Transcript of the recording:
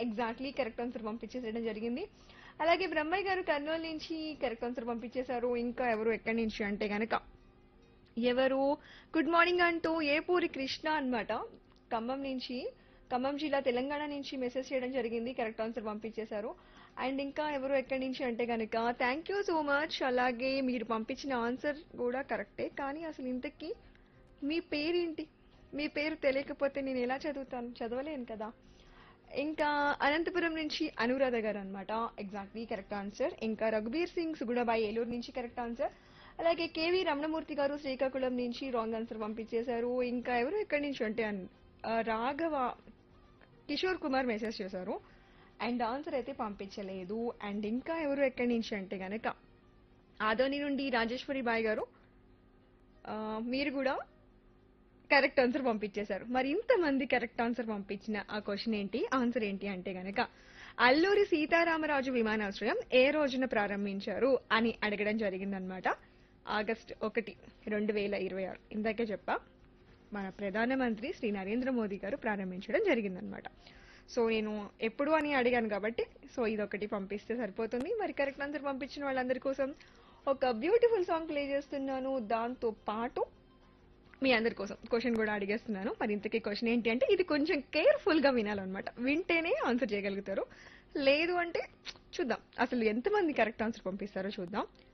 exactly correct answer పంపించేసేయడం జరిగింది అలాగే బ్రహ్మయ్య గారు కర్నూలు నుంచి కరెక్ట్ ఆన్సర్ పంపించేశారు ఇంకా ఎవరు ఎక్కడి నుంచి అంటే గనక ఎవరు గుడ్ మార్నింగ్ అంటూ ఏపూరి కృష్ణ అన్నమాట ఖమ్మం నుంచి ఖమ్మం జిల్లా తెలంగాణ నుంచి మెసేజ్ చేయడం జరిగింది కరెక్ట్ ఆన్సర్ పంపించేశారు అండ్ ఇంకా ఎవరు ఎక్కడి నుంచి అంటే కనుక థ్యాంక్ యూ సో మచ్ అలాగే మీరు పంపించిన ఆన్సర్ కూడా కరెక్టే కానీ అసలు ఇంతకీ మీ పేరేంటి మీ పేరు తెలియకపోతే నేను ఎలా చదువుతాను చదవలేను కదా ఇంకా అనంతపురం నుంచి అనురాధ గారు అనమాట ఎగ్జాక్ట్లీ కరెక్ట్ ఆన్సర్ ఇంకా రఘుబీర్ సింగ్ సుగుణబాయి ఏలూరు నుంచి కరెక్ట్ ఆన్సర్ అలాగే కేవి రమణమూర్తి గారు శ్రీకాకుళం నుంచి రాంగ్ ఆన్సర్ పంపించేశారు ఇంకా ఎవరు ఎక్కడి నుంచి అంటే అన్- ఆ, రాఘవ కిషోర్ కుమార్ మెసేజ్ చేశారు అండ్ ఆన్సర్ అయితే పంపించలేదు అండ్ ఇంకా ఎవరు ఎక్కడి నుంచి అంటే గనక ఆదోని నుండి రాజేశ్వరి బాయ్ గారు ఆ, మీరు కూడా కరెక్ట్ ఆన్సర్ పంపించేశారు మరి ఇంతమంది కరెక్ట్ ఆన్సర్ పంపించిన ఆ క్వశ్చన్ ఏంటి ఆన్సర్ ఏంటి అంటే గనక అల్లూరి సీతారామరాజు విమానాశ్రయం ఏ రోజున ప్రారంభించారు అని అడగడం జరిగిందనమాట ఆగస్ట్ ఒకటి రెండు వేల ఇరవై ఆరు ఇందాకే చెప్పా మన ప్రధానమంత్రి శ్రీ నరేంద్ర మోదీ గారు ప్రారంభించడం జరిగిందనమాట సో నేను ఎప్పుడు అని అడిగాను కాబట్టి సో ఇదొకటి పంపిస్తే సరిపోతుంది మరి కరెక్ట్ ఆన్సర్ పంపించిన వాళ్ళందరి కోసం ఒక బ్యూటిఫుల్ సాంగ్ ప్లే చేస్తున్నాను దాంతో పాటు మీ అందరి కోసం క్వశ్చన్ కూడా అడిగేస్తున్నాను మరి ఇంతకీ క్వశ్చన్ ఏంటి అంటే ఇది కొంచెం కేర్ఫుల్ గా వినాలన్నమాట వింటేనే ఆన్సర్ చేయగలుగుతారు లేదు అంటే చూద్దాం అసలు ఎంతమంది కరెక్ట్ ఆన్సర్ పంపిస్తారో చూద్దాం